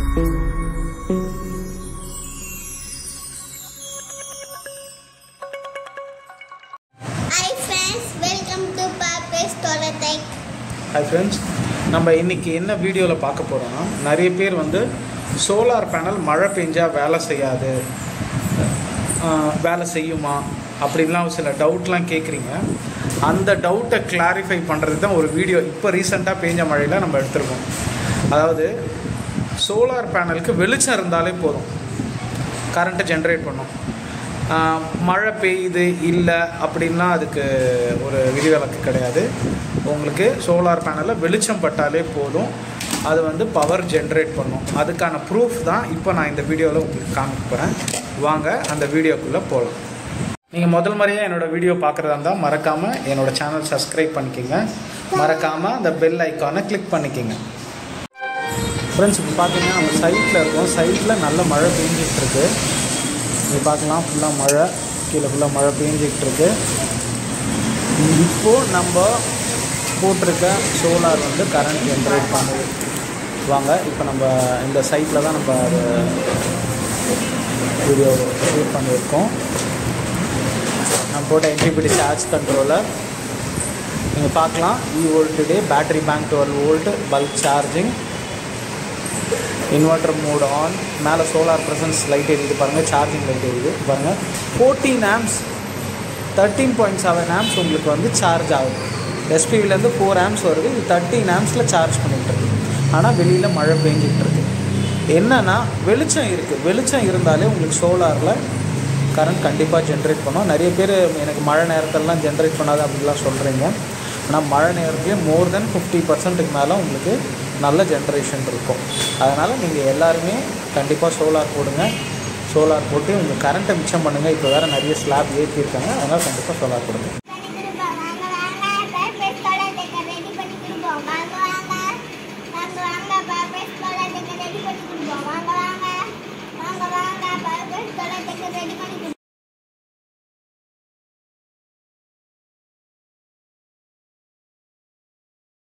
hi friends welcome to பாப்பேஸ் டொலடெக் hi friends நம்ம இன்றைக்கி என்ன வீடியோவில் பார்க்க போகிறோம்னா நிறைய பேர் வந்து சோலார் பேனல் மழை பெஞ்சா வேலை செய்யாது ஆஹ் வேலை செய்யுமா அப்படின்லாம் சில டவுட்லாம் கேட்குறீங்க அந்த டவுட்டை கிளாரிஃபை பண்ணுறது தான் ஒரு வீடியோ இப்போ ரீசெண்டாக பெஞ்ச மழையில் நம்ம எடுத்திருக்கோம் அதாவது சோலார் பேனலுக்கு வெளிச்சம் இருந்தாலே போதும் கரண்ட்டை ஜென்ரேட் பண்ணும் ஆஹ் மழை பெய்யுது இல்லை அப்படின்லாம் அதுக்கு ஒரு விதிவிலக்கு கிடையாது உங்களுக்கு சோலார் பேனலில் வெளிச்சம் பட்டாலே போதும் அது வந்து பவர் ஜென்ரேட் பண்ணும் அதுக்கான ப்ரூஃப் தான் இப்போ நான் இந்த வீடியோவில் உங்களுக்கு காமிக்க போகிறேன் வாங்க அந்த வீடியோக்குள்ளே போகலாம் நீங்கள் முதல் முறையாக என்னோடய வீடியோ பார்க்குறதா இருந்தால் மறக்காமல் என்னோடய சேனல் சப்ஸ்கிரைப் பண்ணிக்கோங்க மறக்காமல் அந்த பெல் ஐக்கானை கிளிக் பண்ணிக்கோங்க ஃப்ரெண்ட்ஸ் இப்போ பார்த்தீங்கன்னா நம்ம சைட்டில் இருக்கோம் சைட்டில் நல்ல மழை பெஞ்சிட்டு இருக்கு இங்கே பார்க்கலாம் ஃபுல்லாக மழை கீழே ஃபுல்லாக மழை பெஞ்சிக்கிட்டு இருக்கு இப்போது நம்ம போட்டிருக்க சோலார் வந்து கரண்ட் ஜென்ரேட் பண்ணுது வாங்க இப்போ நம்ம இந்த சைட்டில் தான் நம்ம அது வீடியோ ஷூட் பண்ணியிருக்கோம் நம்ம போட்ட என்டிபிடி சார்ஜ் கண்ட்ரோலர் நீங்கள் பார்க்கலாம் இ வோல்ட் டே battery bank twelve volt bulk charging inverter mode on மேலே சோலார் ப்ரெசன்ஸ் லைட் எரியுது பாருங்கள் சார்ஜிங் லைட் எரியுது பாருங்கள் fourteen amps thirteen point seven amps உங்களுக்கு வந்து சார்ஜ் ஆகுது எஸ்பிவிலேருந்து ஃபோர் ஆம்ஸ் வருது இது தேர்ட்டீன் ஆம்ஸில் சார்ஜ் பண்ணிகிட்டு இருக்கு ஆனால் வெளியில் மழை பெஞ்சிட்டு இருக்கு என்னன்னா வெளிச்சம் இருக்குது வெளிச்சம் இருந்தாலே உங்களுக்கு சோலாரில் கரண்ட் கண்டிப்பாக ஜென்ரேட் பண்ணும் நிறைய பேர் எனக்கு மழை நேரத்திலலாம் ஜென்ரேட் பண்ணாது அப்படிலாம் சொல்கிறீங்க ஆனால் மழை நேரத்துலேயே மோர் தென் ஃபிஃப்டி பர்சன்ட்டுக்கு மேலே உங்களுக்கு நல்ல ஜென்ரேஷன் இருக்கும் அதனால் நீங்கள் எல்லாருமே கண்டிப்பாக சோலார் போடுங்க சோலார் போட்டு உங்கள் கரண்ட்டை மிச்சம் பண்ணுங்கள் இப்போ வேறு நிறைய ஸ்லாப் ஏற்றிருக்காங்க அதனால் கண்டிப்பாக சோலார் போடுங்க